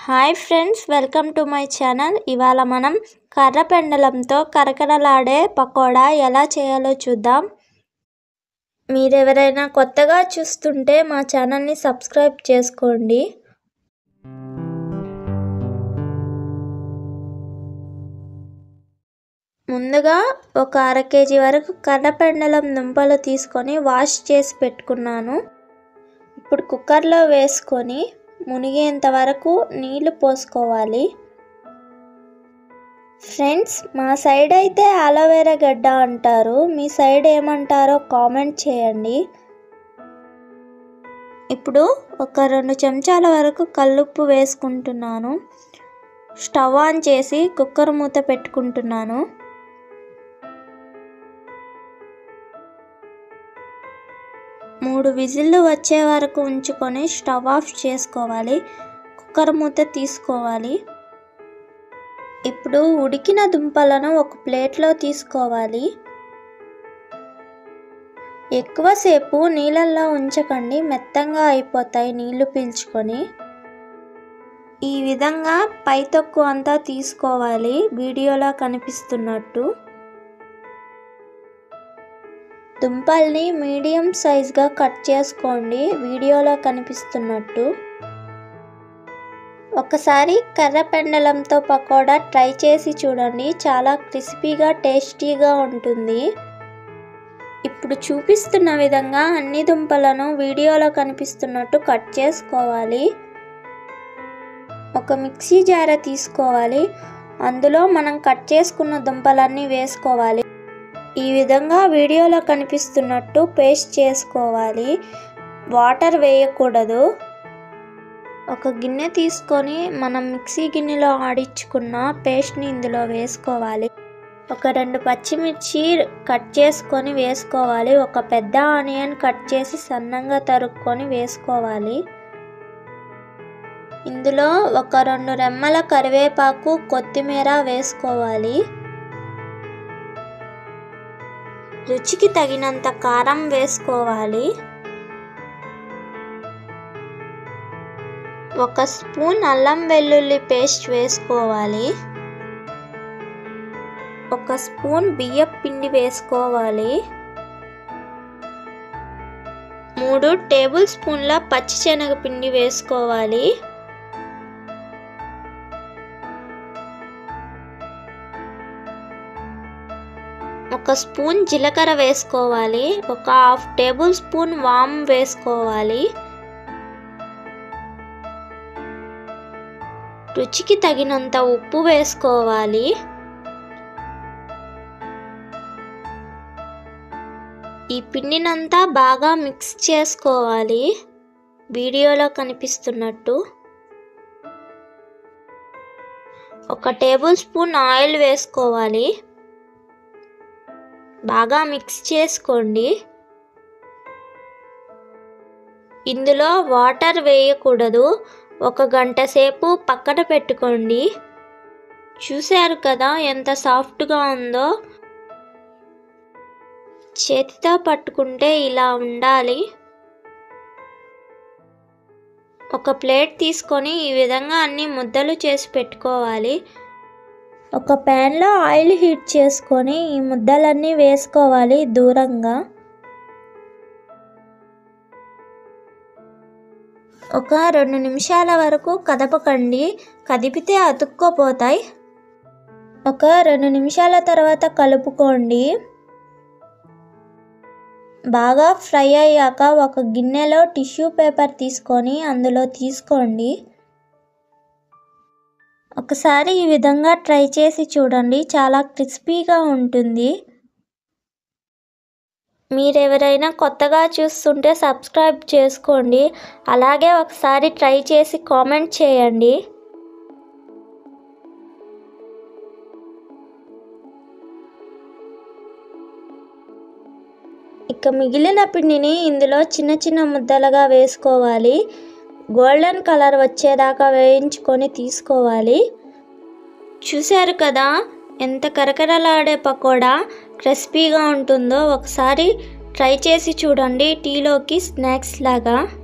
hi friends welcome to my channel ఇవాళ మనం కర్ర పెండలంతో కరకరలాడే పకోడా ఎలా చేయాలో చూద్దాం మీరెవరైనా కొత్తగా చూస్తుంటే మా ఛానల్ని సబ్స్క్రైబ్ చేసుకోండి ముందుగా ఒక అర కేజీ వరకు కర్రపెండలం దుంపలు తీసుకొని వాష్ చేసి పెట్టుకున్నాను ఇప్పుడు కుక్కర్లో వేసుకొని మునిగేంత వరకు నీళ్లు పోసుకోవాలి ఫ్రెండ్స్ మా సైడ్ అయితే అలోవెరా గడ్డ అంటారు మీ సైడ్ ఏమంటారో కామెంట్ చేయండి ఇప్పుడు ఒక రెండు చెంచాల వరకు కల్లుప్పు వేసుకుంటున్నాను స్టవ్ ఆన్ చేసి కుక్కర్ మూత పెట్టుకుంటున్నాను మూడు విజిల్లు వచ్చే వరకు ఉంచుకొని స్టవ్ ఆఫ్ చేసుకోవాలి కుక్కర్ మూత తీసుకోవాలి ఇప్పుడు ఉడికిన దుంపలను ఒక ప్లేట్లో తీసుకోవాలి ఎక్కువసేపు నీళ్ళల్లో ఉంచకండి మెత్తంగా అయిపోతాయి నీళ్లు పీల్చుకొని ఈ విధంగా పై తొక్కు అంతా తీసుకోవాలి వీడియోలో కనిపిస్తున్నట్టు దుంపల్ని మీడియం సైజ్గా కట్ చేసుకోండి వీడియోలో కనిపిస్తున్నట్టు ఒకసారి కర్ర పెండలంతో పకోడా ట్రై చేసి చూడండి చాలా క్రిస్పీగా టేస్టీగా ఉంటుంది ఇప్పుడు చూపిస్తున్న విధంగా అన్ని దుంపలను వీడియోలో కనిపిస్తున్నట్టు కట్ చేసుకోవాలి ఒక మిక్సీ జార తీసుకోవాలి అందులో మనం కట్ చేసుకున్న దుంపలన్నీ వేసుకోవాలి ఈ విధంగా వీడియోలో కనిపిస్తున్నట్టు పేస్ట్ చేసుకోవాలి వాటర్ వేయకూడదు ఒక గిన్నె తీసుకొని మనం మిక్సీ గిన్నెలో ఆడించుకున్న పేస్ట్ని ఇందులో వేసుకోవాలి ఒక రెండు పచ్చిమిర్చి కట్ చేసుకొని వేసుకోవాలి ఒక పెద్ద ఆనియన్ కట్ చేసి సన్నంగా తరుక్కొని వేసుకోవాలి ఇందులో ఒక రెండు రెమ్మల కరివేపాకు కొత్తిమీర వేసుకోవాలి రుచికి తగినంత కారం వేసుకోవాలి ఒక స్పూన్ అల్లం వెల్లుల్లి పేస్ట్ వేసుకోవాలి ఒక స్పూన్ బియ్యం పిండి వేసుకోవాలి మూడు టేబుల్ స్పూన్ల పచ్చిశనగ పిండి వేసుకోవాలి ఒక స్పూన్ జీలకర్ర వేసుకోవాలి ఒక హాఫ్ టేబుల్ స్పూన్ వామ్ వేసుకోవాలి రుచికి తగినంత ఉప్పు వేసుకోవాలి ఈ పిండినంతా బాగా మిక్స్ చేసుకోవాలి వీడియోలో కనిపిస్తున్నట్టు ఒక టేబుల్ స్పూన్ ఆయిల్ వేసుకోవాలి బాగా మిక్స్ చేసుకోండి ఇందులో వాటర్ వేయకూడదు ఒక గంట సేపు పక్కన పెట్టుకోండి చూశారు కదా ఎంత సాఫ్ట్గా ఉందో చేతితో పట్టుకుంటే ఇలా ఉండాలి ఒక ప్లేట్ తీసుకొని ఈ విధంగా అన్ని ముద్దలు చేసి పెట్టుకోవాలి ఒక ప్యాన్లో ఆయిల్ హీట్ చేసుకొని ఈ ముద్దలన్నీ వేసుకోవాలి దూరంగా ఒక రెండు నిమిషాల వరకు కదపకండి కదిపితే అతుక్కోపోతాయి ఒక రెండు నిమిషాల తర్వాత కలుపుకోండి బాగా ఫ్రై అయ్యాక ఒక గిన్నెలో టిష్యూ పేపర్ తీసుకొని అందులో తీసుకోండి ఒకసారి ఈ విధంగా ట్రై చేసి చూడండి చాలా క్రిస్పీగా ఉంటుంది మీరెవరైనా కొత్తగా చూస్తుంటే సబ్స్క్రైబ్ చేసుకోండి అలాగే ఒకసారి ట్రై చేసి కామెంట్ చేయండి ఇక మిగిలిన పిండిని ఇందులో చిన్న చిన్న ముద్దలుగా వేసుకోవాలి గోల్డెన్ కలర్ వచ్చేదాకా వేయించుకొని తీసుకోవాలి చూశారు కదా ఎంత కరకరలాడే పకోడా క్రిస్పీగా ఉంటుందో ఒకసారి ట్రై చేసి చూడండి టీలోకి స్నాక్స్ లాగా